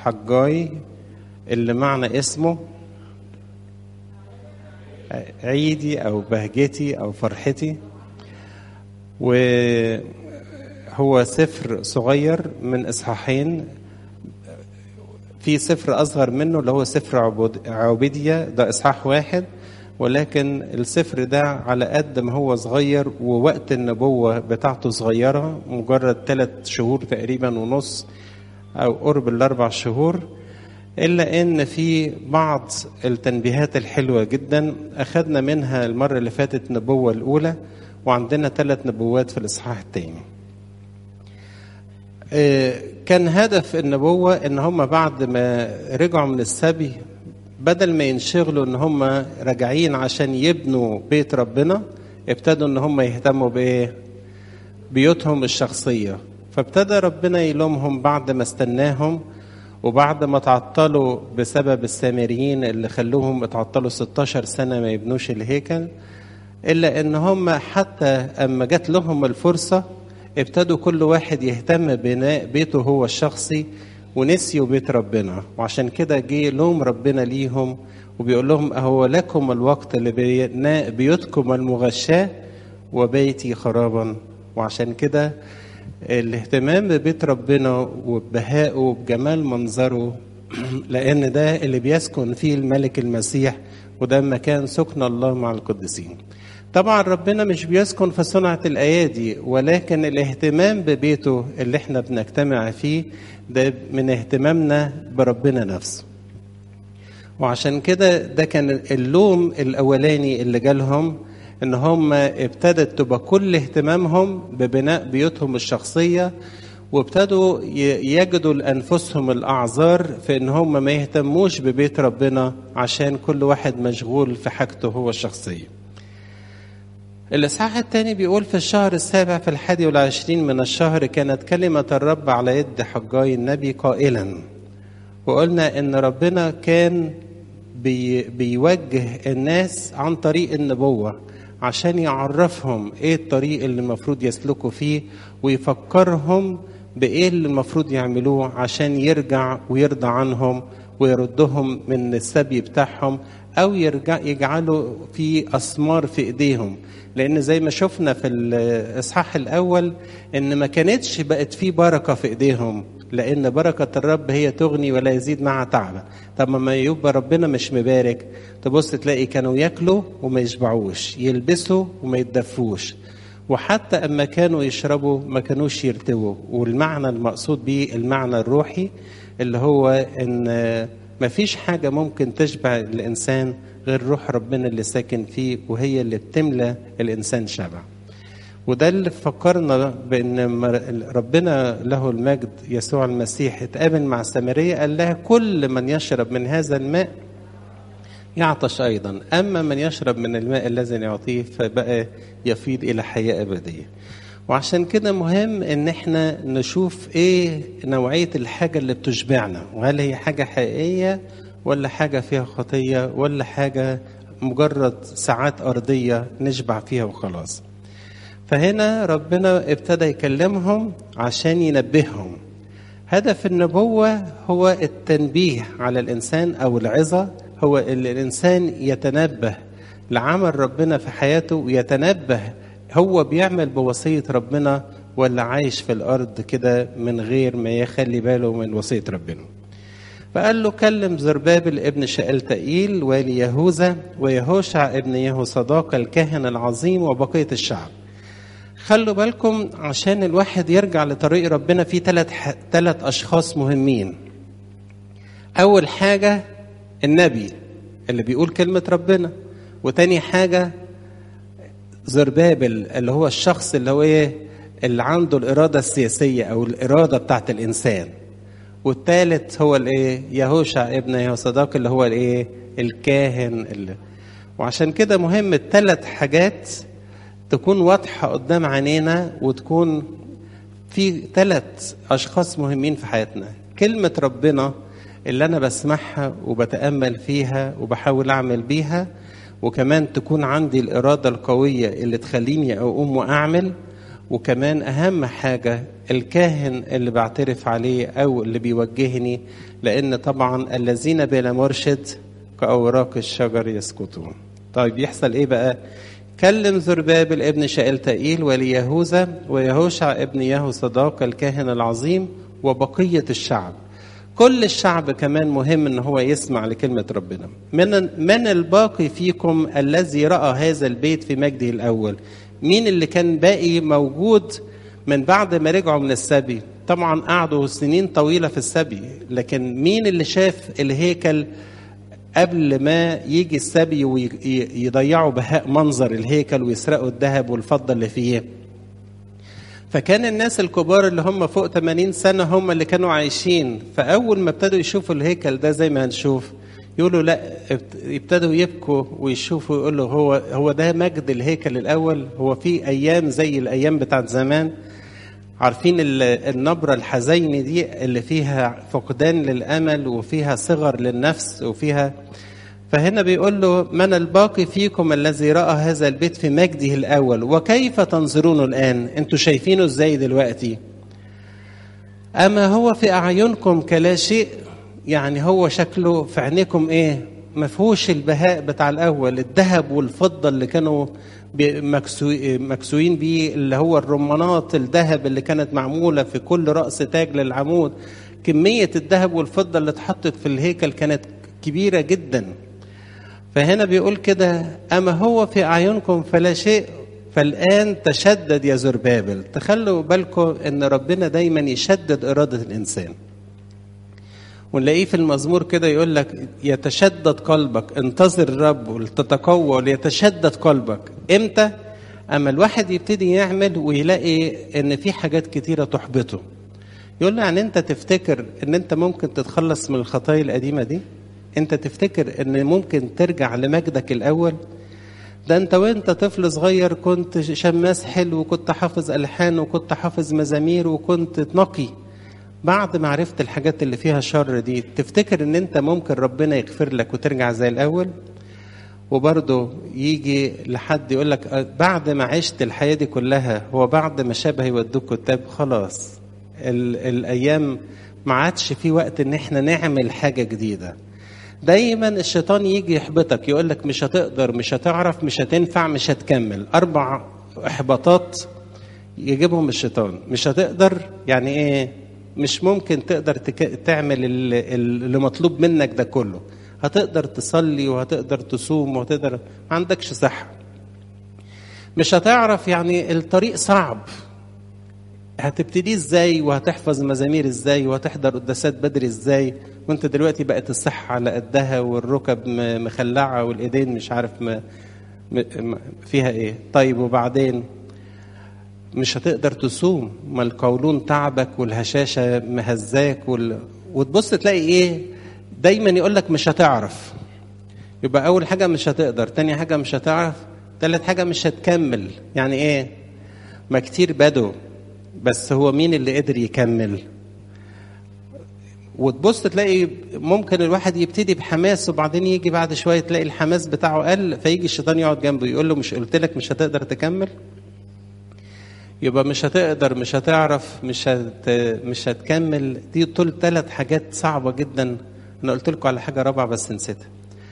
حجاي اللي معنى اسمه عيدي أو بهجتي أو فرحتي وهو سفر صغير من إصحاحين في سفر أصغر منه اللي هو سفر عبود عبودية ده إصحاح واحد ولكن السفر ده على قد ما هو صغير ووقت النبوة بتاعته صغيرة مجرد ثلاث شهور تقريبا ونص أو قرب الأربع شهور إلا إن في بعض التنبيهات الحلوة جدا أخذنا منها المرة اللي فاتت النبوة الأولى وعندنا ثلاث نبوات في الإصحاح الثاني كان هدف النبوة إن هم بعد ما رجعوا من السبي بدل ما ينشغلوا إن هم راجعين عشان يبنوا بيت ربنا ابتدوا إن هم يهتموا بإيه؟ بيوتهم الشخصية فابتدى ربنا يلومهم بعد ما استناهم وبعد ما تعطلوا بسبب السامريين اللي خلوهم اتعطلوا 16 سنة ما يبنوش الهيكل إلا إن هم حتى أما جات لهم الفرصة ابتدوا كل واحد يهتم بناء بيته هو الشخصي ونسيوا بيت ربنا وعشان كده جه لوم ربنا ليهم وبيقول لهم أهو لكم الوقت لبناء بيوتكم المغشاة وبيتي خرابا وعشان كده الاهتمام ببيت ربنا وببهائه وبجمال منظره لأن ده اللي بيسكن فيه الملك المسيح وده مكان سكن الله مع القديسين طبعا ربنا مش بيسكن في صنعة الأيادي ولكن الاهتمام ببيته اللي احنا بنجتمع فيه ده من اهتمامنا بربنا نفسه وعشان كده ده كان اللوم الأولاني اللي جالهم ان هم ابتدت تبقى كل اهتمامهم ببناء بيوتهم الشخصيه وابتدوا يجدوا لانفسهم الاعذار في ان هم ما يهتموش ببيت ربنا عشان كل واحد مشغول في حاجته هو الشخصيه. الاصحاح الثاني بيقول في الشهر السابع في الحادي والعشرين من الشهر كانت كلمه الرب على يد حجاي النبي قائلا وقلنا ان ربنا كان بي بيوجه الناس عن طريق النبوه عشان يعرفهم ايه الطريق اللي المفروض يسلكوا فيه ويفكرهم بايه اللي المفروض يعملوه عشان يرجع ويرضى عنهم ويردهم من السبي بتاعهم او يرجع يجعلوا في اسمار في ايديهم لان زي ما شفنا في الاصحاح الاول ان ما كانتش بقت في بركه في ايديهم لان بركه الرب هي تغني ولا يزيد مع تعبا طب ما يبقى ربنا مش مبارك تبص تلاقي كانوا ياكلوا وما يشبعوش يلبسوا وما يتدفوش وحتى اما كانوا يشربوا ما كانوش يرتووا والمعنى المقصود به المعنى الروحي اللي هو ان ما فيش حاجه ممكن تشبع الانسان غير روح ربنا اللي ساكن فيه وهي اللي بتملى الانسان شبع وده اللي فكرنا بان ربنا له المجد يسوع المسيح اتقابل مع سامريه قال لها كل من يشرب من هذا الماء يعطش ايضا اما من يشرب من الماء الذي يعطيه فبقى يفيض الى حياه ابديه وعشان كده مهم ان احنا نشوف ايه نوعيه الحاجه اللي بتشبعنا وهل هي حاجه حقيقيه ولا حاجه فيها خطيه ولا حاجه مجرد ساعات ارضيه نشبع فيها وخلاص فهنا ربنا ابتدى يكلمهم عشان ينبههم هدف النبوة هو التنبيه على الإنسان أو العظة هو اللي الإنسان يتنبه لعمل ربنا في حياته ويتنبه هو بيعمل بوصية ربنا ولا عايش في الأرض كده من غير ما يخلي باله من وصية ربنا فقال له كلم زربابل ابن شألتئيل والي يهوذا ويهوشع ابن يهوصداق الكاهن العظيم وبقية الشعب خلوا بالكم عشان الواحد يرجع لطريق ربنا في ثلاث ثلاث اشخاص مهمين اول حاجه النبي اللي بيقول كلمه ربنا وتاني حاجه زربابل اللي هو الشخص اللي هو ايه اللي عنده الاراده السياسيه او الاراده بتاعت الانسان والثالث هو الايه يهوشع ابن يهوصداق اللي هو الايه الكاهن اللي وعشان كده مهم الثلاث حاجات تكون واضحة قدام عينينا وتكون في ثلاث أشخاص مهمين في حياتنا كلمة ربنا اللي أنا بسمعها وبتأمل فيها وبحاول أعمل بيها وكمان تكون عندي الإرادة القوية اللي تخليني أقوم وأعمل وكمان أهم حاجة الكاهن اللي بعترف عليه أو اللي بيوجهني لأن طبعا الذين بلا مرشد كأوراق الشجر يسقطون طيب يحصل إيه بقى كلم زربابل ابن شألتائيل وليهوذا ويهوشع ابن يهو صداق الكاهن العظيم وبقية الشعب كل الشعب كمان مهم ان هو يسمع لكلمة ربنا من من الباقي فيكم الذي رأى هذا البيت في مجده الأول مين اللي كان باقي موجود من بعد ما رجعوا من السبي طبعا قعدوا سنين طويلة في السبي لكن مين اللي شاف الهيكل قبل ما يجي السبي ويضيعوا بهاء منظر الهيكل ويسرقوا الذهب والفضة اللي فيه فكان الناس الكبار اللي هم فوق 80 سنة هم اللي كانوا عايشين فأول ما ابتدوا يشوفوا الهيكل ده زي ما هنشوف يقولوا لا ابتدوا يبكوا ويشوفوا يقولوا هو هو ده مجد الهيكل الأول هو في أيام زي الأيام بتاعت زمان عارفين النبرة الحزينة دي اللي فيها فقدان للأمل وفيها صغر للنفس وفيها فهنا بيقول له من الباقي فيكم الذي رأى هذا البيت في مجده الأول وكيف تنظرون الآن انتوا شايفينه ازاي دلوقتي أما هو في أعينكم كلا شيء يعني هو شكله في عينيكم ايه ما فيهوش البهاء بتاع الأول الذهب والفضة اللي كانوا مكسوين بيه اللي هو الرمانات الذهب اللي كانت معمولة في كل رأس تاج للعمود كمية الذهب والفضة اللي اتحطت في الهيكل كانت كبيرة جدا فهنا بيقول كده أما هو في أعينكم فلا شيء فالآن تشدد يا زربابل تخلوا بالكم أن ربنا دايما يشدد إرادة الإنسان ونلاقيه في المزمور كده يقول لك يتشدد قلبك انتظر الرب ولتتقوى وليتشدد قلبك امتى اما الواحد يبتدي يعمل ويلاقي ان في حاجات كتيره تحبطه يقول له يعني انت تفتكر ان انت ممكن تتخلص من الخطايا القديمه دي انت تفتكر ان ممكن ترجع لمجدك الاول ده انت وانت طفل صغير كنت شماس حلو وكنت حافظ الحان وكنت حافظ مزامير وكنت نقي بعد ما عرفت الحاجات اللي فيها شر دي تفتكر ان انت ممكن ربنا يغفر لك وترجع زي الاول وبرضه يجي لحد يقول لك بعد ما عشت الحياه دي كلها هو بعد ما شبه يودوك كتاب خلاص ال الايام ما عادش في وقت ان احنا نعمل حاجه جديده دايما الشيطان يجي يحبطك يقول لك مش هتقدر مش هتعرف مش هتنفع مش هتكمل اربع احباطات يجيبهم الشيطان مش هتقدر يعني ايه مش ممكن تقدر تك... تعمل اللي مطلوب منك ده كله هتقدر تصلي وهتقدر تصوم وهتقدر ما عندكش صحة مش هتعرف يعني الطريق صعب هتبتدي ازاي وهتحفظ مزامير ازاي وهتحضر قداسات بدري ازاي وانت دلوقتي بقت الصحة على قدها والركب مخلعة والايدين مش عارف ما فيها ايه طيب وبعدين مش هتقدر تصوم ما القولون تعبك والهشاشة مهزاك وال... وتبص تلاقي ايه دايما يقول لك مش هتعرف يبقى اول حاجة مش هتقدر تاني حاجة مش هتعرف تالت حاجة مش هتكمل يعني ايه ما كتير بدوا بس هو مين اللي قدر يكمل وتبص تلاقي ممكن الواحد يبتدي بحماس وبعدين يجي بعد شويه تلاقي الحماس بتاعه قل فيجي الشيطان يقعد جنبه يقول له مش قلت لك مش هتقدر تكمل يبقى مش هتقدر مش هتعرف مش هت مش هتكمل دي طول ثلاث حاجات صعبه جدا انا قلت لكم على حاجه رابعه بس نسيتها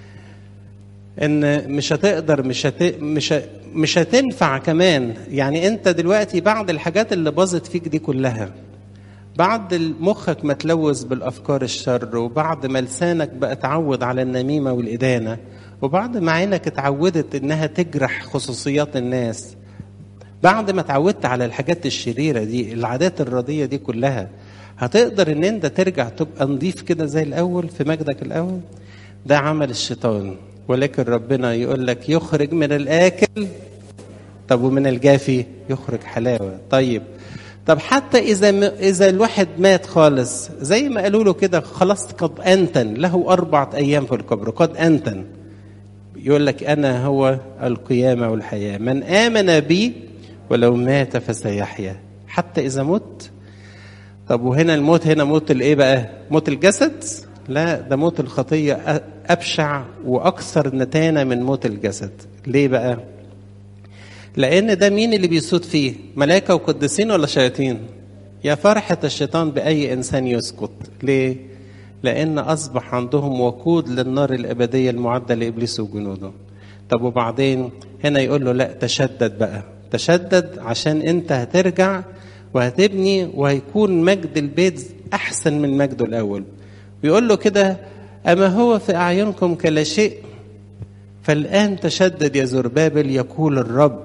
ان مش هتقدر مش هت... مش ه... مش هتنفع كمان يعني انت دلوقتي بعد الحاجات اللي باظت فيك دي كلها بعد مخك ما تلوث بالافكار الشر وبعد ما لسانك بقى اتعود على النميمه والادانه وبعد ما عينك اتعودت انها تجرح خصوصيات الناس بعد ما اتعودت على الحاجات الشريره دي العادات الرديه دي كلها هتقدر ان انت ترجع تبقى نظيف كده زي الاول في مجدك الاول ده عمل الشيطان ولكن ربنا يقول لك يخرج من الاكل طب ومن الجافي يخرج حلاوه طيب طب حتى اذا اذا الواحد مات خالص زي ما قالوا له كده خلاص قد انتن له اربعه ايام في القبر قد انتن يقول لك انا هو القيامه والحياه من امن بي ولو مات فسيحيا حتى اذا مت طب وهنا الموت هنا موت الايه بقى موت الجسد لا ده موت الخطيه ابشع واكثر نتانه من موت الجسد ليه بقى لان ده مين اللي بيسود فيه ملائكه وقديسين ولا شياطين يا فرحه الشيطان باي انسان يسكت ليه لان اصبح عندهم وقود للنار الابديه المعده لابليس وجنوده طب وبعدين هنا يقول له لا تشدد بقى تشدد عشان انت هترجع وهتبني وهيكون مجد البيت احسن من مجده الاول بيقول له كده اما هو في اعينكم كلا شيء فالان تشدد يا زربابل يقول الرب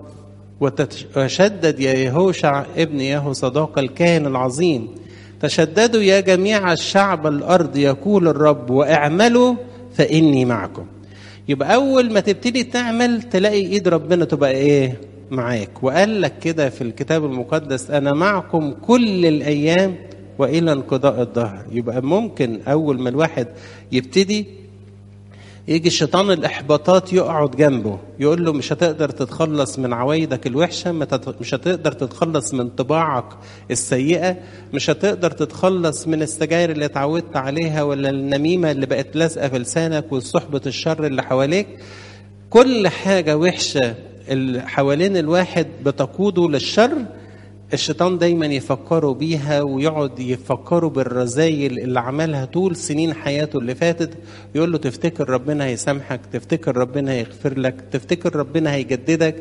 وتشدد يا يهوشع ابن يهو صداق الكاهن العظيم تشددوا يا جميع الشعب الارض يقول الرب واعملوا فاني معكم يبقى اول ما تبتدي تعمل تلاقي ايد ربنا تبقى ايه معاك وقال لك كده في الكتاب المقدس انا معكم كل الايام والى انقضاء الظهر يبقى ممكن اول ما الواحد يبتدي يجي الشيطان الاحباطات يقعد جنبه يقول له مش هتقدر تتخلص من عوايدك الوحشه مش هتقدر تتخلص من طباعك السيئه مش هتقدر تتخلص من السجاير اللي اتعودت عليها ولا النميمه اللي بقت لازقه في لسانك وصحبه الشر اللي حواليك كل حاجه وحشه اللي حوالين الواحد بتقوده للشر الشيطان دايما يفكروا بيها ويقعد يفكروا بالرذايل اللي عملها طول سنين حياته اللي فاتت يقول له تفتكر ربنا هيسامحك تفتكر ربنا هيغفر لك تفتكر ربنا هيجددك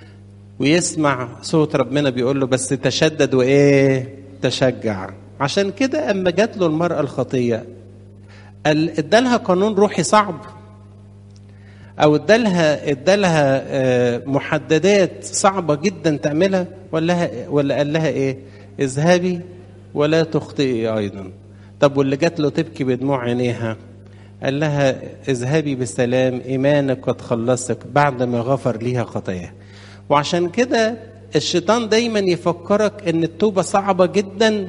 ويسمع صوت ربنا بيقول له بس تشدد وايه تشجع عشان كده اما جات له المراه الخطيه ادالها قانون روحي صعب او ادالها ادالها محددات صعبه جدا تعملها ولا ولا قال لها ايه اذهبي ولا تخطئي ايضا طب واللي جات له تبكي بدموع عينيها قال لها اذهبي بسلام ايمانك قد خلصك بعد ما غفر ليها خطاياها وعشان كده الشيطان دايما يفكرك ان التوبه صعبه جدا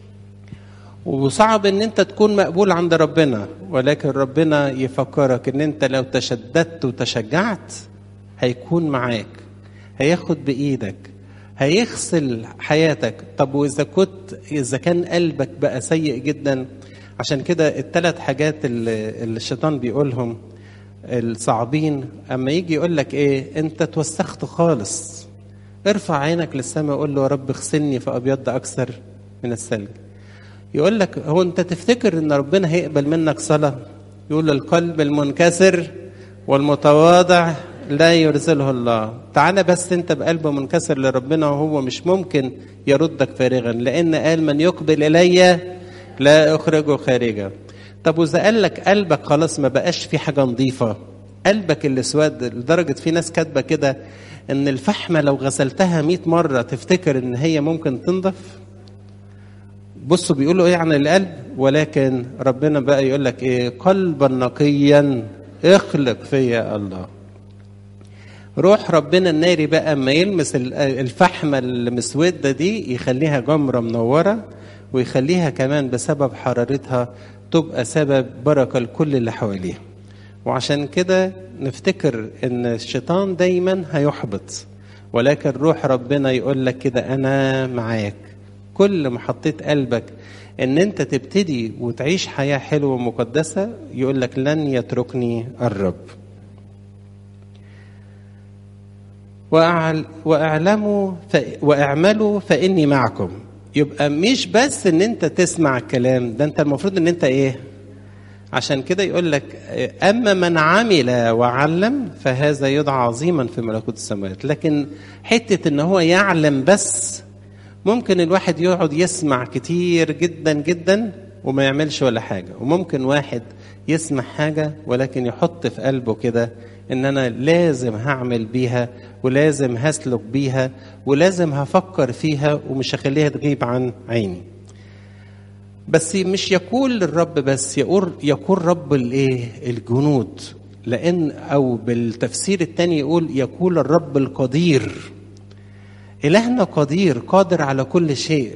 وصعب ان انت تكون مقبول عند ربنا ولكن ربنا يفكرك ان انت لو تشددت وتشجعت هيكون معاك هياخد بايدك هيغسل حياتك طب واذا كنت اذا كان قلبك بقى سيء جدا عشان كده الثلاث حاجات اللي اللي الشيطان بيقولهم الصعبين اما يجي يقول لك ايه انت توسخت خالص ارفع عينك للسماء وقول له يا رب اغسلني فابيض اكثر من الثلج يقول لك هو انت تفتكر ان ربنا هيقبل منك صلاه يقول القلب المنكسر والمتواضع لا يرسله الله تعالى بس انت بقلب منكسر لربنا وهو مش ممكن يردك فارغا لان قال من يقبل الي لا اخرجه خارجا طب واذا قال لك قلبك خلاص ما بقاش في حاجه نظيفه قلبك الاسود لدرجه في ناس كاتبه كده ان الفحمه لو غسلتها 100 مره تفتكر ان هي ممكن تنضف بصوا بيقولوا ايه عن القلب ولكن ربنا بقى يقول لك ايه قلبا نقيا اخلق فيا الله روح ربنا الناري بقى اما يلمس الفحمه المسوده دي يخليها جمره منوره ويخليها كمان بسبب حرارتها تبقى سبب بركه لكل اللي حواليها وعشان كده نفتكر ان الشيطان دايما هيحبط ولكن روح ربنا يقول لك كده انا معاك كل ما حطيت قلبك ان انت تبتدي وتعيش حياه حلوه ومقدسه يقول لك لن يتركني الرب واعلموا ف... واعملوا فاني معكم يبقى مش بس ان انت تسمع الكلام ده انت المفروض ان انت ايه عشان كده يقول لك اما من عمل وعلم فهذا يدعى عظيما في ملكوت السماوات لكن حته ان هو يعلم بس ممكن الواحد يقعد يسمع كتير جدا جدا وما يعملش ولا حاجه وممكن واحد يسمع حاجه ولكن يحط في قلبه كده ان انا لازم هعمل بيها ولازم هسلك بيها ولازم هفكر فيها ومش هخليها تغيب عن عيني بس مش يقول للرب بس يقول يقول رب الايه الجنود لان او بالتفسير الثاني يقول يقول الرب القدير الهنا قدير قادر على كل شيء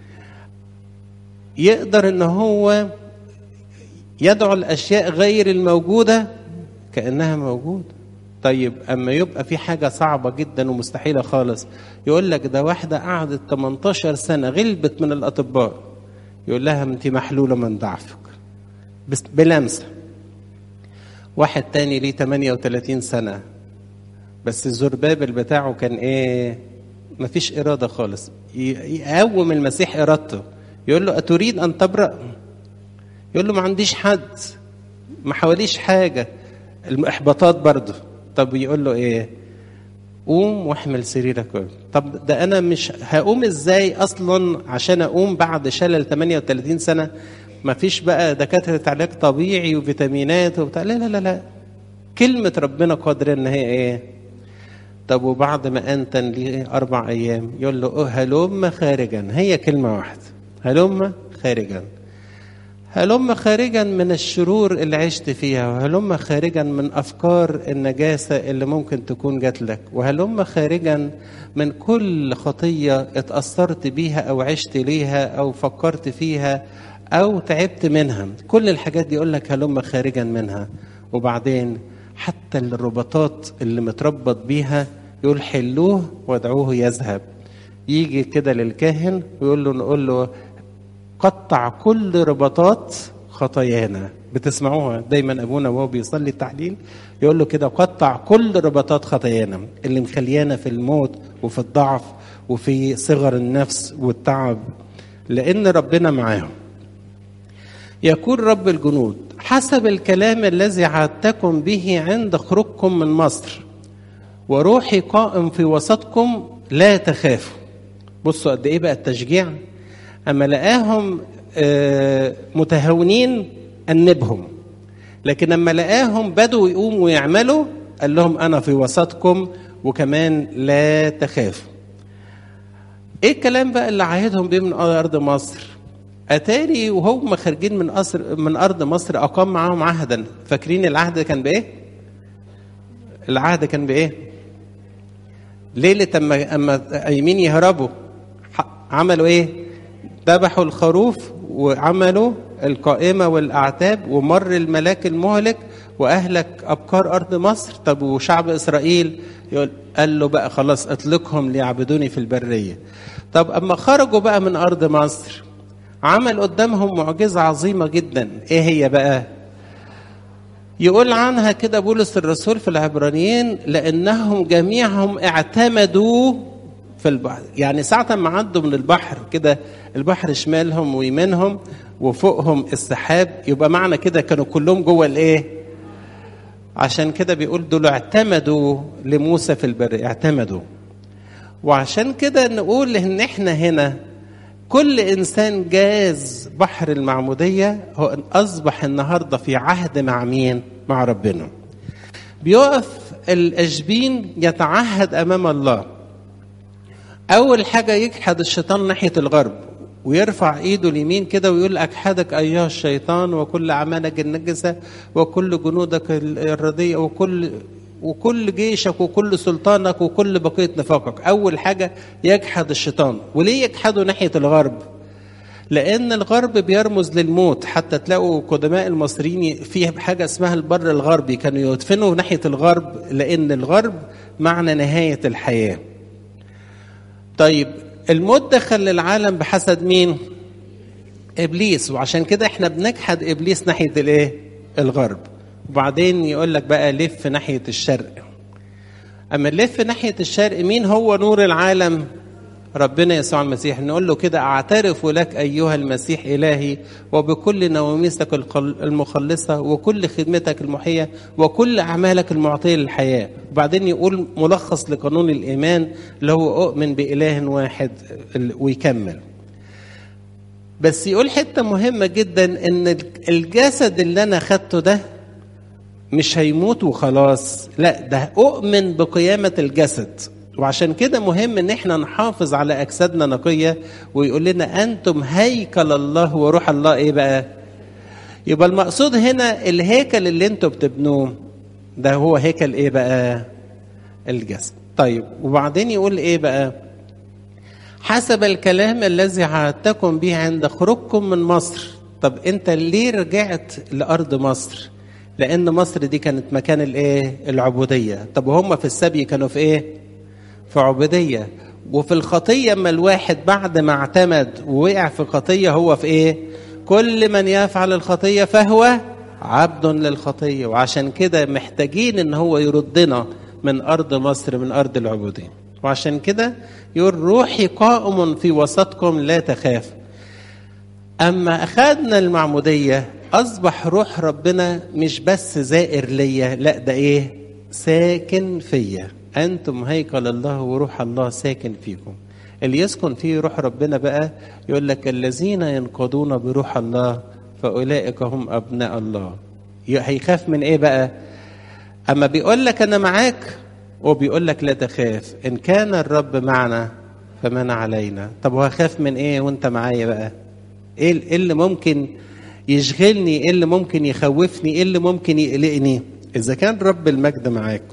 يقدر ان هو يدعو الاشياء غير الموجوده كانها موجوده طيب اما يبقى في حاجه صعبه جدا ومستحيله خالص يقول لك ده واحده قعدت 18 سنه غلبت من الاطباء يقول لها انت محلوله من ضعفك بس بلمسه واحد تاني ليه 38 سنه بس الزربابل بتاعه كان ايه مفيش إرادة خالص يقوم المسيح إرادته يقول له أتريد أن تبرأ يقول له ما عنديش حد ما حواليش حاجة الإحباطات برضه طب يقول له إيه قوم واحمل سريرك طب ده أنا مش هقوم إزاي أصلا عشان أقوم بعد شلل 38 سنة ما فيش بقى دكاترة علاج طبيعي وفيتامينات وبتاع لا لا لا لا كلمة ربنا قادرة إن هي إيه طب وبعد ما أنتن لي أربع أيام يقول له هلم خارجا هي كلمة واحدة هلم خارجا هلم خارجا من الشرور اللي عشت فيها وهلم خارجا من أفكار النجاسة اللي ممكن تكون جات لك وهلم خارجا من كل خطية اتأثرت بيها أو عشت ليها أو فكرت فيها أو تعبت منها كل الحاجات دي يقول لك هلم خارجا منها وبعدين حتى الرباطات اللي متربط بيها يقول حلوه وادعوه يذهب يجي كده للكاهن ويقول له نقول له قطع كل رباطات خطايانا بتسمعوها دايما ابونا وهو بيصلي التحليل يقول له كده قطع كل رباطات خطايانا اللي مخليانا في الموت وفي الضعف وفي صغر النفس والتعب لان ربنا معاهم يقول رب الجنود حسب الكلام الذي عدتكم به عند خروجكم من مصر وروحي قائم في وسطكم لا تخافوا بصوا قد ايه بقى التشجيع اما لقاهم متهاونين انبهم لكن لما لقاهم بدوا يقوموا ويعملوا قال لهم انا في وسطكم وكمان لا تخافوا ايه الكلام بقى اللي عاهدهم بيه من ارض مصر اتاري وهم خارجين من أصر من ارض مصر اقام معاهم عهدا فاكرين العهد كان بايه العهد كان بايه ليله اما اما قايمين يهربوا عملوا ايه ذبحوا الخروف وعملوا القائمة والأعتاب ومر الملاك المهلك وأهلك أبكار أرض مصر طب وشعب إسرائيل يقول قال له بقى خلاص اطلقهم ليعبدوني في البرية طب أما خرجوا بقى من أرض مصر عمل قدامهم معجزة عظيمة جدا إيه هي بقى يقول عنها كده بولس الرسول في العبرانيين لأنهم جميعهم اعتمدوا في البحر يعني ساعة ما عدوا من البحر كده البحر شمالهم ويمينهم وفوقهم السحاب يبقى معنى كده كانوا كلهم جوه الايه عشان كده بيقول دول اعتمدوا لموسى في البر اعتمدوا وعشان كده نقول ان احنا هنا كل انسان جاز بحر المعموديه هو اصبح النهارده في عهد مع مين مع ربنا بيقف الاشبين يتعهد امام الله أول حاجة يجحد الشيطان ناحية الغرب ويرفع ايده اليمين كده ويقول اجحدك ايها الشيطان وكل اعمالك النجسه وكل جنودك الرديئه وكل وكل جيشك وكل سلطانك وكل بقيه نفاقك اول حاجه يجحد الشيطان وليه يجحده ناحيه الغرب لان الغرب بيرمز للموت حتى تلاقوا قدماء المصريين في حاجه اسمها البر الغربي كانوا يدفنوا ناحيه الغرب لان الغرب معنى نهايه الحياه طيب الموت دخل للعالم بحسد مين ابليس وعشان كده احنا بنجحد ابليس ناحيه الايه الغرب وبعدين يقول لك بقى لف ناحيه الشرق اما نلف ناحيه الشرق مين هو نور العالم ربنا يسوع المسيح نقول له كده اعترف لك ايها المسيح الهي وبكل نواميسك المخلصه وكل خدمتك المحيه وكل اعمالك المعطيه للحياه وبعدين يقول ملخص لقانون الايمان اللي هو اؤمن باله واحد ويكمل بس يقول حته مهمه جدا ان الجسد اللي انا خدته ده مش هيموت وخلاص لا ده اؤمن بقيامه الجسد وعشان كده مهم ان احنا نحافظ على اجسادنا نقيه ويقول لنا انتم هيكل الله وروح الله ايه بقى يبقى المقصود هنا الهيكل اللي انتم بتبنوه ده هو هيكل ايه بقى الجسد طيب وبعدين يقول ايه بقى حسب الكلام الذي عهدتكم به عند خروجكم من مصر طب انت ليه رجعت لارض مصر لان مصر دي كانت مكان الايه العبوديه طب وهم في السبي كانوا في ايه في عبوديه وفي الخطيه اما الواحد بعد ما اعتمد ووقع في خطيه هو في ايه كل من يفعل الخطيه فهو عبد للخطيه وعشان كده محتاجين ان هو يردنا من ارض مصر من ارض العبوديه وعشان كده يقول روحي قائم في وسطكم لا تخاف اما اخذنا المعموديه اصبح روح ربنا مش بس زائر ليا لا ده ايه ساكن فيا انتم هيكل الله وروح الله ساكن فيكم اللي يسكن فيه روح ربنا بقى يقول لك الذين ينقضون بروح الله فاولئك هم ابناء الله هيخاف من ايه بقى اما بيقول لك انا معاك وبيقول لك لا تخاف ان كان الرب معنا فمن علينا طب وهخاف من ايه وانت معايا بقى ايه اللي ممكن يشغلني ايه اللي ممكن يخوفني ايه اللي ممكن يقلقني اذا كان رب المجد معاك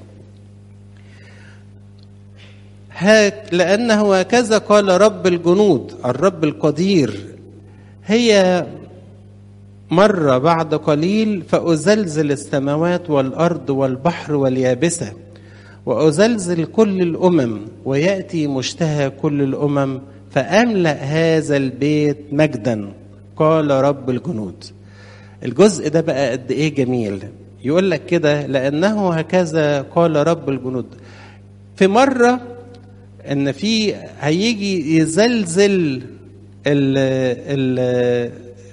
هاك لانه هكذا قال رب الجنود الرب القدير هي مرة بعد قليل فأزلزل السماوات والأرض والبحر واليابسة وأزلزل كل الأمم ويأتي مشتهى كل الأمم فأملأ هذا البيت مجدا قال رب الجنود الجزء ده بقى قد إيه جميل يقول لك كده لأنه هكذا قال رب الجنود في مرة إن في هيجي يزلزل ال ال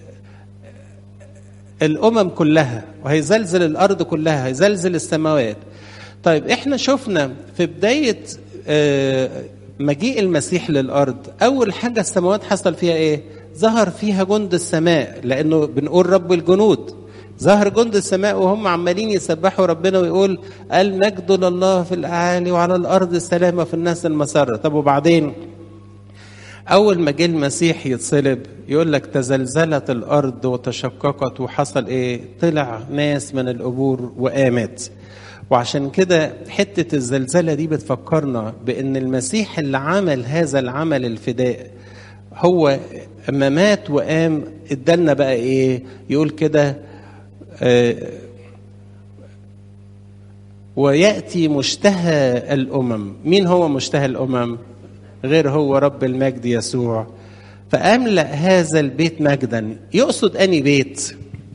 الامم كلها وهيزلزل الارض كلها هيزلزل السماوات طيب احنا شفنا في بدايه مجيء المسيح للارض اول حاجه السماوات حصل فيها ايه ظهر فيها جند السماء لانه بنقول رب الجنود ظهر جند السماء وهم عمالين يسبحوا ربنا ويقول المجد لله في الاعالي وعلى الارض السلامه في الناس المسره طب وبعدين أول ما جه المسيح يتصلب يقول لك تزلزلت الأرض وتشققت وحصل إيه؟ طلع ناس من القبور وقامت. وعشان كده حتة الزلزلة دي بتفكرنا بأن المسيح اللي عمل هذا العمل الفداء هو أما مات وقام ادالنا بقى إيه؟ يقول كده آه ويأتي مشتهى الأمم، مين هو مشتهى الأمم؟ غير هو رب المجد يسوع فأملأ هذا البيت مجدا يقصد أني بيت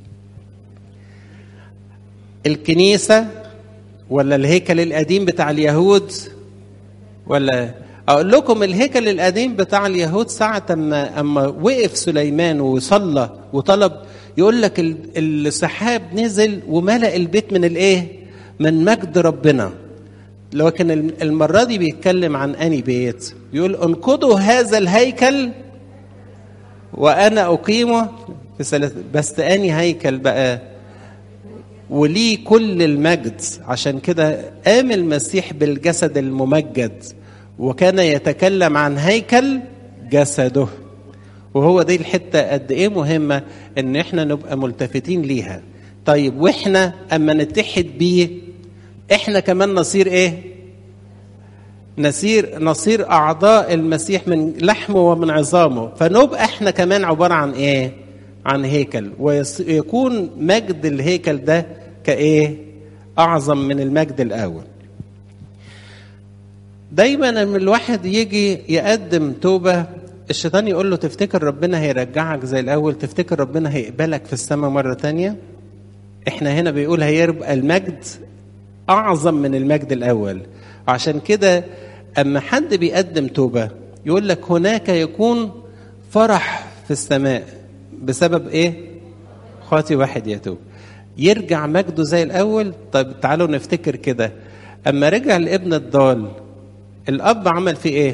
الكنيسة ولا الهيكل القديم بتاع اليهود ولا أقول لكم الهيكل القديم بتاع اليهود ساعة أما, أما وقف سليمان وصلى وطلب يقول لك السحاب نزل وملأ البيت من الإيه؟ من مجد ربنا لكن المرة دي بيتكلم عن أني بيت يقول انقضوا هذا الهيكل وأنا أقيمه في ثلاث بس أني هيكل بقى وليه كل المجد عشان كده قام المسيح بالجسد الممجد وكان يتكلم عن هيكل جسده وهو دي الحتة قد إيه مهمة إن إحنا نبقى ملتفتين ليها طيب وإحنا أما نتحد بيه احنا كمان نصير ايه نصير نصير اعضاء المسيح من لحمه ومن عظامه فنبقى احنا كمان عباره عن ايه عن هيكل ويكون مجد الهيكل ده كايه اعظم من المجد الاول دايما لما الواحد يجي يقدم توبه الشيطان يقول له تفتكر ربنا هيرجعك زي الاول تفتكر ربنا هيقبلك في السماء مره تانية احنا هنا بيقول هيبقى المجد اعظم من المجد الاول عشان كده اما حد بيقدم توبه يقول لك هناك يكون فرح في السماء بسبب ايه خاطي واحد يتوب يرجع مجده زي الاول طيب تعالوا نفتكر كده اما رجع الابن الضال الاب عمل فيه ايه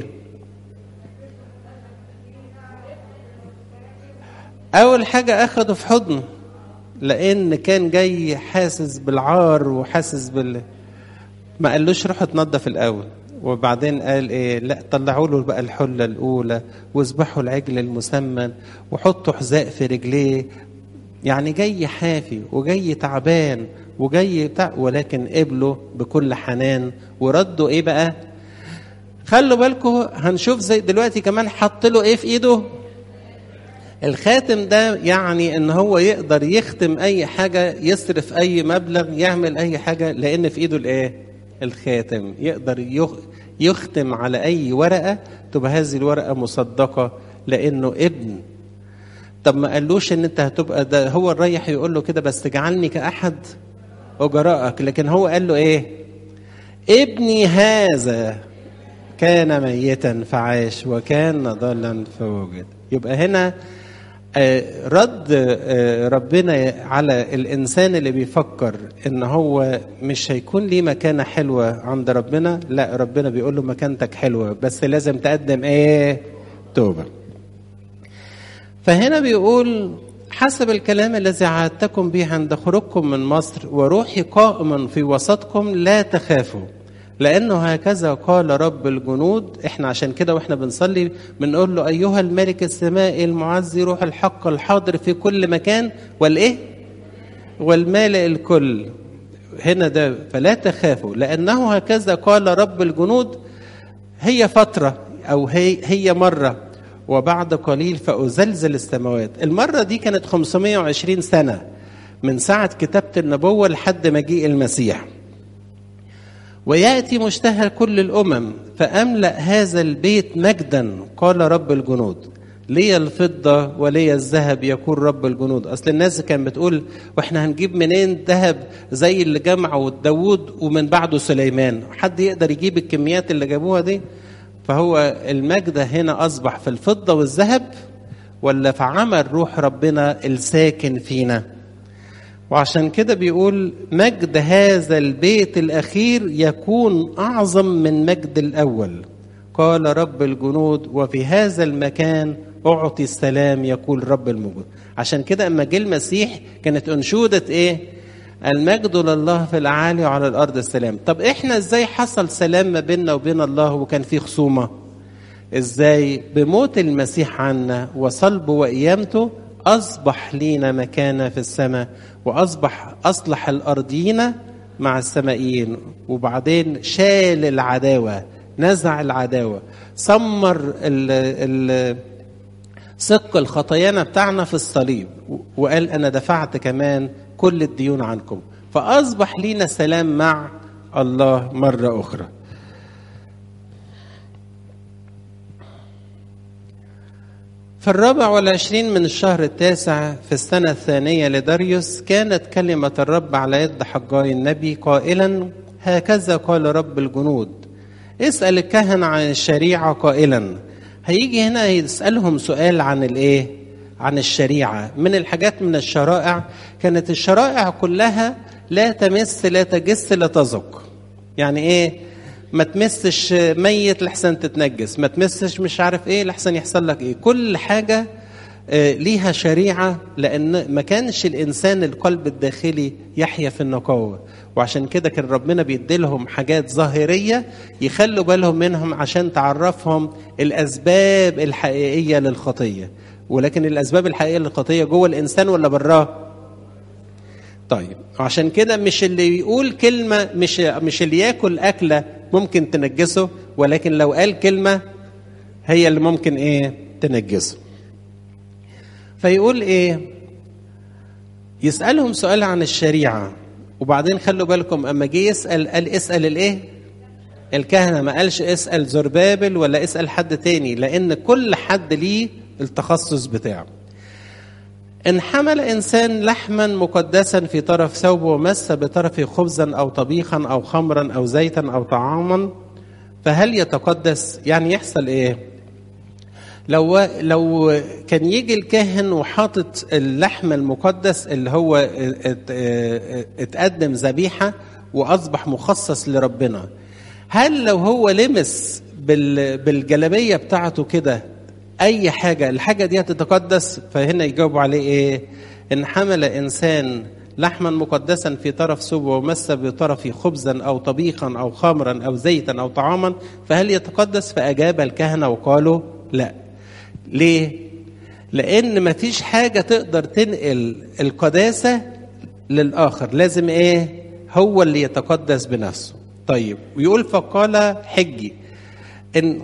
اول حاجه اخده في حضنه لان كان جاي حاسس بالعار وحاسس بال ما قالوش روح اتنضف الاول وبعدين قال ايه لا طلعوا له بقى الحله الاولى واذبحوا العجل المسمن وحطوا حذاء في رجليه يعني جاي حافي وجاي تعبان وجاي بتاع ولكن قبله بكل حنان وردوا ايه بقى خلوا بالكم هنشوف زي دلوقتي كمان حط له ايه في ايده الخاتم ده يعني ان هو يقدر يختم اي حاجه يصرف اي مبلغ يعمل اي حاجه لان في ايده الايه الخاتم يقدر يختم على اي ورقه تبقى هذه الورقه مصدقه لانه ابن طب ما قالوش ان انت هتبقى ده هو الريح يقول له كده بس اجعلني كاحد اجرائك لكن هو قال له ايه ابني هذا كان ميتا فعاش وكان ضالا فوجد يبقى هنا رد ربنا على الانسان اللي بيفكر ان هو مش هيكون ليه مكانه حلوه عند ربنا لا ربنا بيقول له مكانتك حلوه بس لازم تقدم ايه توبه فهنا بيقول حسب الكلام الذي عهدتكم به عند خروجكم من مصر وروحي قائما في وسطكم لا تخافوا لانه هكذا قال رب الجنود احنا عشان كده واحنا بنصلي بنقول له ايها الملك السمائي المعزي روح الحق الحاضر في كل مكان والايه والمالئ الكل هنا ده فلا تخافوا لانه هكذا قال رب الجنود هي فتره او هي هي مره وبعد قليل فأزلزل السماوات المرة دي كانت 520 سنة من ساعة كتابة النبوة لحد مجيء المسيح ويأتي مشتهى كل الأمم فأملأ هذا البيت مجدا قال رب الجنود لي الفضة ولي الذهب يقول رب الجنود أصل الناس كانت بتقول وإحنا هنجيب منين ذهب زي اللي جمعه داوود ومن بعده سليمان حد يقدر يجيب الكميات اللي جابوها دي فهو المجد هنا أصبح في الفضة والذهب ولا في عمل روح ربنا الساكن فينا وعشان كده بيقول مجد هذا البيت الأخير يكون أعظم من مجد الأول قال رب الجنود وفي هذا المكان أعطي السلام يقول رب المجد عشان كده أما جه المسيح كانت أنشودة إيه المجد لله في الأعالي وعلى الأرض السلام طب إحنا إزاي حصل سلام ما بيننا وبين الله وكان في خصومة إزاي بموت المسيح عنا وصلبه وقيامته أصبح لينا مكانة في السماء وأصبح أصلح الأرضين مع السمائيين وبعدين شال العداوة نزع العداوة سمر ال ال سق الخطايانا بتاعنا في الصليب وقال أنا دفعت كمان كل الديون عنكم فأصبح لينا سلام مع الله مرة أخرى في الرابع والعشرين من الشهر التاسع في السنة الثانية لداريوس كانت كلمة الرب على يد حجاي النبي قائلا هكذا قال رب الجنود اسأل الكهنة عن الشريعة قائلا هيجي هنا يسألهم سؤال عن الايه عن الشريعة من الحاجات من الشرائع كانت الشرائع كلها لا تمس لا تجس لا تذق يعني ايه ما تمسش ميت لحسن تتنجس ما تمسش مش عارف ايه لحسن يحصل لك ايه كل حاجة ليها شريعة لأن ما كانش الإنسان القلب الداخلي يحيا في النقاوة وعشان كده كان ربنا بيديلهم حاجات ظاهرية يخلوا بالهم منهم عشان تعرفهم الأسباب الحقيقية للخطية ولكن الأسباب الحقيقية للخطية جوه الإنسان ولا براه طيب عشان كده مش اللي يقول كلمة مش مش اللي ياكل أكلة ممكن تنجسه ولكن لو قال كلمة هي اللي ممكن إيه تنجسه فيقول ايه يسالهم سؤال عن الشريعه وبعدين خلوا بالكم اما جه يسال قال اسال الايه الكهنه ما قالش اسال زربابل ولا اسال حد تاني لان كل حد ليه التخصص بتاعه ان حمل انسان لحما مقدسا في طرف ثوبه ومس بطرفه خبزا او طبيخا او خمرا او زيتا او طعاما فهل يتقدس يعني يحصل ايه لو لو كان يجي الكاهن وحاطط اللحم المقدس اللي هو اتقدم ذبيحه واصبح مخصص لربنا هل لو هو لمس بالجلابيه بتاعته كده اي حاجه الحاجه دي هتتقدس فهنا يجاوبوا عليه ايه ان حمل انسان لحما مقدسا في طرف ثوبه ومس بطرف خبزا او طبيخا او خمرا او زيتا او طعاما فهل يتقدس فاجاب الكهنه وقالوا لا ليه؟ لأن مفيش حاجة تقدر تنقل القداسة للآخر لازم إيه؟ هو اللي يتقدس بنفسه طيب ويقول فقال حجي إن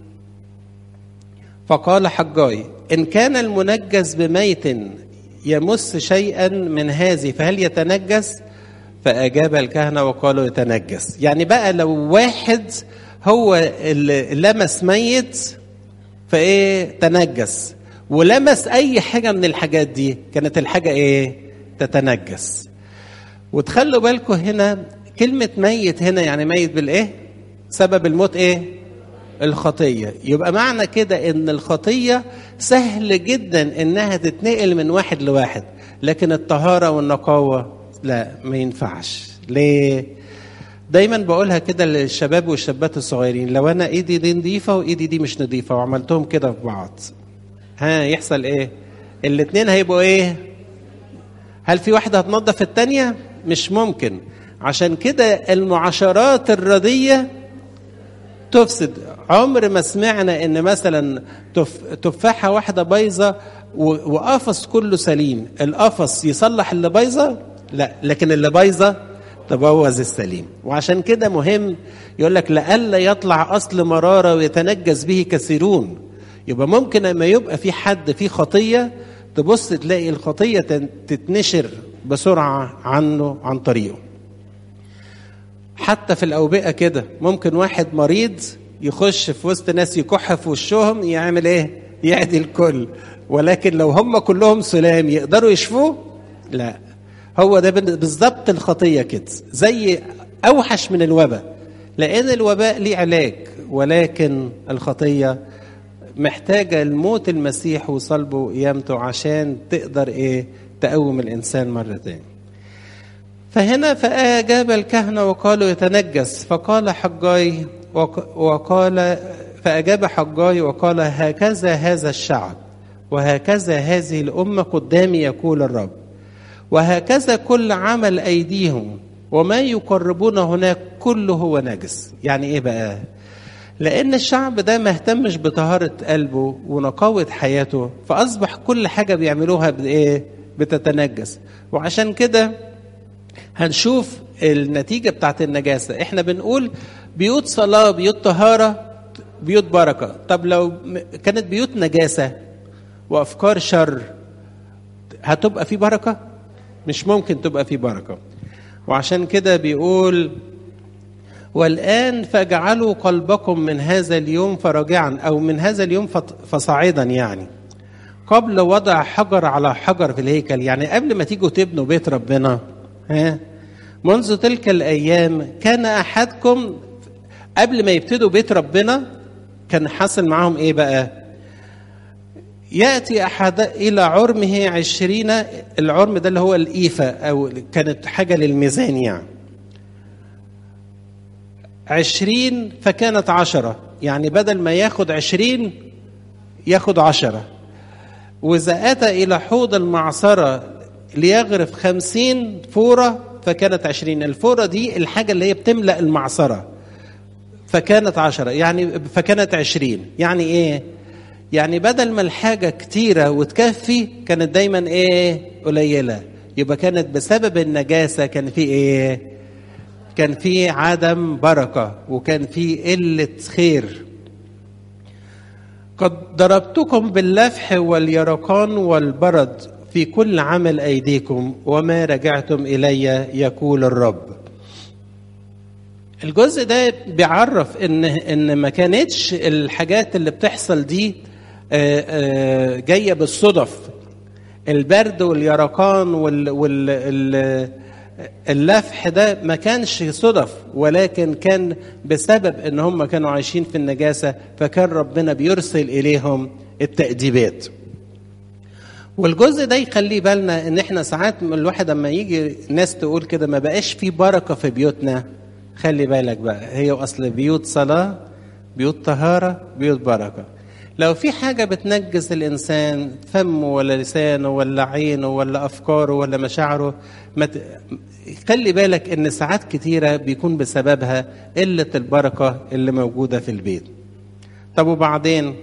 فقال حجاي إن كان المنجس بميت يمس شيئا من هذه فهل يتنجس؟ فأجاب الكهنة وقالوا يتنجس يعني بقى لو واحد هو اللي لمس ميت فايه تنجس ولمس اي حاجه من الحاجات دي كانت الحاجه ايه تتنجس وتخلوا بالكم هنا كلمة ميت هنا يعني ميت بالإيه؟ سبب الموت إيه؟ الخطية يبقى معنى كده إن الخطية سهل جدا إنها تتنقل من واحد لواحد لكن الطهارة والنقاوة لا ما ينفعش ليه؟ دايما بقولها كده للشباب والشابات الصغيرين لو انا ايدي دي نظيفه وايدي دي مش نظيفه وعملتهم كده في بعض ها يحصل ايه الاتنين هيبقوا ايه هل في واحده هتنظف التانيه مش ممكن عشان كده المعاشرات الرديه تفسد عمر ما سمعنا ان مثلا تف... تفاحه واحده بايظه و... وقفص كله سليم القفص يصلح اللي بايظه لا لكن اللي بايظه تبوظ السليم وعشان كده مهم يقول لك لئلا يطلع اصل مراره ويتنجس به كثيرون يبقى ممكن لما يبقى في حد فيه خطيه تبص تلاقي الخطيه تتنشر بسرعه عنه عن طريقه حتى في الاوبئه كده ممكن واحد مريض يخش في وسط ناس يكح في وشهم يعمل ايه يعدي الكل ولكن لو هم كلهم سلام يقدروا يشفوه لا هو ده بالظبط الخطية كده زي أوحش من الوباء لأن الوباء ليه علاج ولكن الخطية محتاجة الموت المسيح وصلبه وقيامته عشان تقدر إيه تقوم الإنسان مرة تاني فهنا فأجاب الكهنة وقالوا يتنجس فقال حجاي وقال فأجاب حجاي وقال هكذا هذا الشعب وهكذا هذه الأمة قدامي يقول الرب وهكذا كل عمل أيديهم وما يقربون هناك كله هو نجس يعني إيه بقى لأن الشعب ده ما اهتمش بطهارة قلبه ونقاوة حياته فأصبح كل حاجة بيعملوها بإيه بتتنجس وعشان كده هنشوف النتيجة بتاعت النجاسة احنا بنقول بيوت صلاة بيوت طهارة بيوت بركة طب لو كانت بيوت نجاسة وأفكار شر هتبقى في بركة؟ مش ممكن تبقى في بركة وعشان كده بيقول والآن فاجعلوا قلبكم من هذا اليوم فرجعا أو من هذا اليوم فصاعدا يعني قبل وضع حجر على حجر في الهيكل يعني قبل ما تيجوا تبنوا بيت ربنا ها منذ تلك الأيام كان أحدكم قبل ما يبتدوا بيت ربنا كان حاصل معاهم إيه بقى يأتي أحد إلى عرمه عشرين العرم ده اللي هو الإيفة أو كانت حاجة للميزان يعني عشرين فكانت عشرة يعني بدل ما ياخد عشرين ياخد عشرة وإذا أتى إلى حوض المعصرة ليغرف خمسين فورة فكانت عشرين الفورة دي الحاجة اللي هي بتملأ المعصرة فكانت عشرة يعني فكانت عشرين يعني إيه يعني بدل ما الحاجة كتيرة وتكفي كانت دايما ايه قليلة يبقى كانت بسبب النجاسة كان في ايه كان في عدم بركة وكان في قلة خير قد ضربتكم باللفح واليرقان والبرد في كل عمل أيديكم وما رجعتم إلي يقول الرب الجزء ده بيعرف ان ان ما كانتش الحاجات اللي بتحصل دي جايه بالصدف البرد واليرقان واللفح ده ما كانش صدف ولكن كان بسبب ان هم كانوا عايشين في النجاسه فكان ربنا بيرسل اليهم التأديبات والجزء ده يخلي بالنا ان احنا ساعات الواحد اما يجي ناس تقول كده ما بقاش في بركه في بيوتنا خلي بالك بقى هي اصل بيوت صلاه بيوت طهاره بيوت بركه لو في حاجة بتنجس الإنسان فمه ولا لسانه ولا عينه ولا أفكاره ولا مشاعره ما ت... خلي بالك إن ساعات كتيرة بيكون بسببها قلة البركة اللي موجودة في البيت طب وبعدين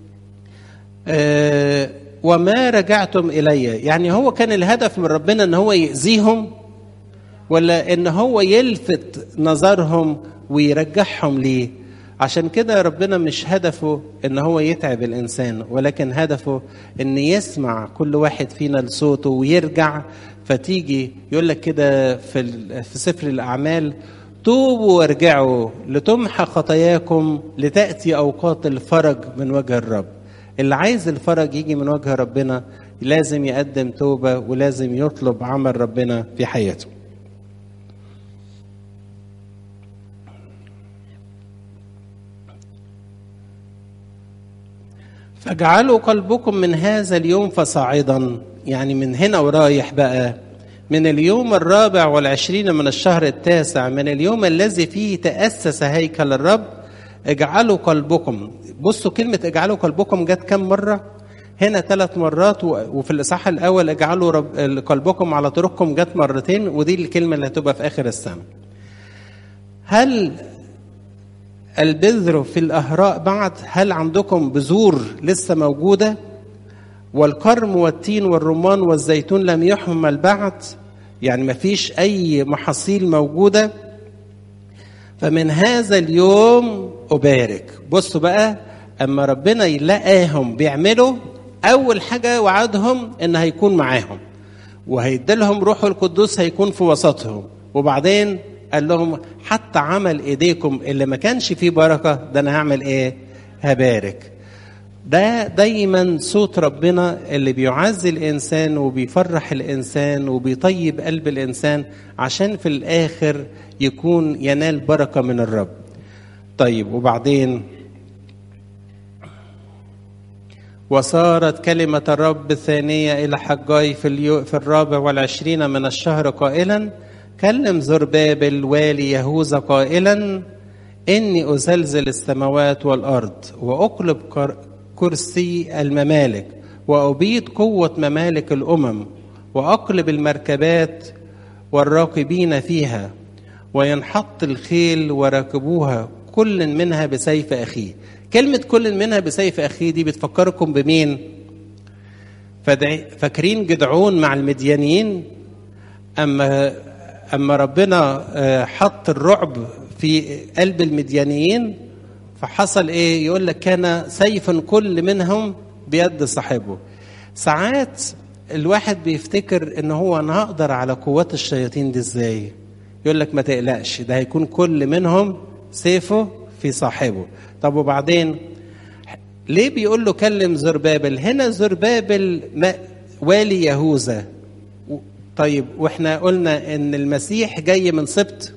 آه وما رجعتم إلي يعني هو كان الهدف من ربنا إن هو يأذيهم ولا إن هو يلفت نظرهم ويرجعهم ليه عشان كده ربنا مش هدفه ان هو يتعب الانسان ولكن هدفه ان يسمع كل واحد فينا لصوته ويرجع فتيجي يقول لك كده في في سفر الاعمال توبوا وارجعوا لتمحى خطاياكم لتاتي اوقات الفرج من وجه الرب اللي عايز الفرج يجي من وجه ربنا لازم يقدم توبه ولازم يطلب عمل ربنا في حياته اجعلوا قلبكم من هذا اليوم فصاعدا يعني من هنا ورايح بقى من اليوم الرابع والعشرين من الشهر التاسع من اليوم الذي فيه تأسس هيكل الرب اجعلوا قلبكم بصوا كلمة اجعلوا قلبكم جت كم مرة هنا ثلاث مرات وفي الإصحاح الأول اجعلوا رب قلبكم على طرقكم جت مرتين ودي الكلمة اللي هتبقى في آخر السنة هل البذر في الأهراء بعد هل عندكم بذور لسه موجودة والكرم والتين والرمان والزيتون لم يحمل بعد يعني ما فيش أي محاصيل موجودة فمن هذا اليوم أبارك بصوا بقى أما ربنا يلاقاهم بيعملوا أول حاجة وعدهم إن هيكون معاهم وهيديلهم روحه القدوس هيكون في وسطهم وبعدين قال لهم حتى عمل ايديكم اللي ما كانش فيه بركه ده انا هعمل ايه؟ هبارك. ده دايما صوت ربنا اللي بيعزي الانسان وبيفرح الانسان وبيطيب قلب الانسان عشان في الاخر يكون ينال بركه من الرب. طيب وبعدين وصارت كلمة الرب الثانية إلى حجاي في, اليو في الرابع والعشرين من الشهر قائلا كلم زربابل والي يهوذا قائلا إني أزلزل السماوات والأرض وأقلب كرسي الممالك وأبيد قوة ممالك الأمم وأقلب المركبات والراكبين فيها وينحط الخيل وراكبوها كل منها بسيف أخيه كلمة كل منها بسيف أخيه دي بتفكركم بمين فاكرين جدعون مع المديانيين أما أما ربنا حط الرعب في قلب المديانيين فحصل إيه يقول لك كان سيفا كل منهم بيد صاحبه ساعات الواحد بيفتكر ان هو انا هقدر على قوات الشياطين دي ازاي يقول لك ما تقلقش ده هيكون كل منهم سيفه في صاحبه طب وبعدين ليه بيقول له كلم زربابل هنا زربابل والي يهوذا طيب واحنا قلنا ان المسيح جاي من سبط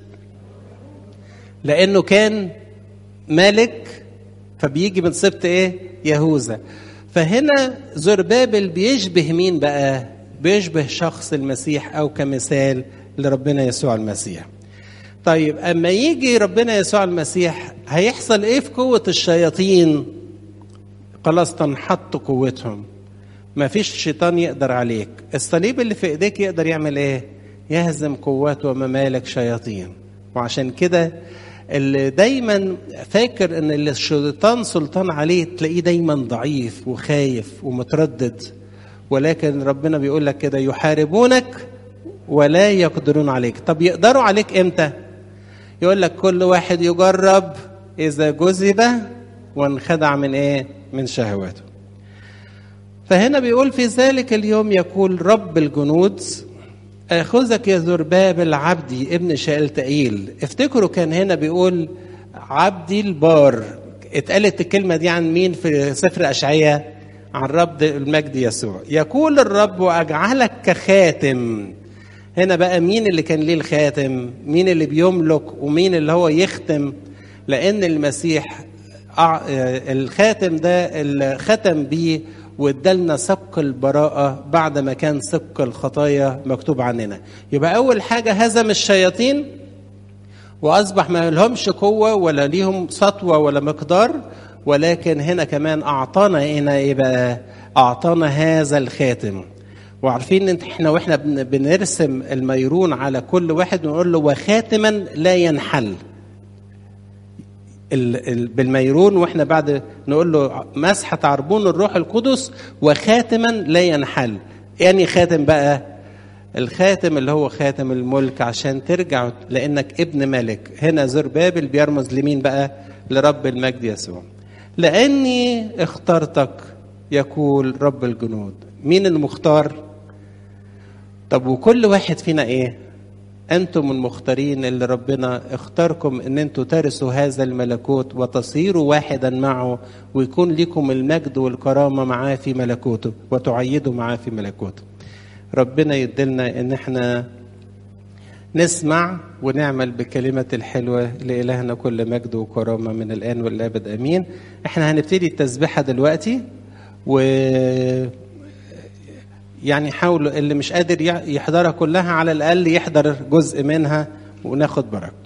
لانه كان ملك فبيجي من سبط ايه يهوذا فهنا زربابل بيشبه مين بقى بيشبه شخص المسيح او كمثال لربنا يسوع المسيح طيب اما يجي ربنا يسوع المسيح هيحصل ايه في قوه الشياطين خلاص تنحط قوتهم ما فيش شيطان يقدر عليك الصليب اللي في ايديك يقدر يعمل ايه يهزم قوات وممالك شياطين وعشان كده اللي دايما فاكر ان اللي الشيطان سلطان عليه تلاقيه دايما ضعيف وخايف ومتردد ولكن ربنا بيقول لك كده يحاربونك ولا يقدرون عليك طب يقدروا عليك امتى يقول لك كل واحد يجرب اذا جذب وانخدع من ايه من شهواته فهنا بيقول في ذلك اليوم يقول رب الجنود اخذك يا زربابل عبدي ابن شالتئيل افتكروا كان هنا بيقول عبدي البار اتقالت الكلمة دي عن مين في سفر أشعية عن رب المجد يسوع يقول الرب وأجعلك كخاتم هنا بقى مين اللي كان ليه الخاتم مين اللي بيملك ومين اللي هو يختم لأن المسيح الخاتم ده اللي ختم بيه وادالنا سبق البراءة بعد ما كان سبق الخطايا مكتوب عننا يبقى أول حاجة هزم الشياطين وأصبح ما لهمش قوة ولا ليهم سطوة ولا مقدار ولكن هنا كمان أعطانا هنا إيه بقى أعطانا هذا الخاتم وعارفين ان احنا واحنا بنرسم الميرون على كل واحد نقول له وخاتما لا ينحل بالميرون واحنا بعد نقول له مسحة عربون الروح القدس وخاتما لا ينحل يعني خاتم بقى الخاتم اللي هو خاتم الملك عشان ترجع لانك ابن ملك هنا زربابل بيرمز لمين بقى لرب المجد يسوع لاني اخترتك يقول رب الجنود مين المختار طب وكل واحد فينا ايه انتم المختارين اللي ربنا اختاركم ان انتم ترثوا هذا الملكوت وتصيروا واحدا معه ويكون لكم المجد والكرامه معاه في ملكوته وتعيدوا معاه في ملكوته ربنا يدلنا ان احنا نسمع ونعمل بكلمة الحلوة لإلهنا كل مجد وكرامة من الآن والأبد أمين احنا هنبتدي التسبيحة دلوقتي و يعني حاولوا اللي مش قادر يحضرها كلها على الأقل يحضر جزء منها وناخد بركة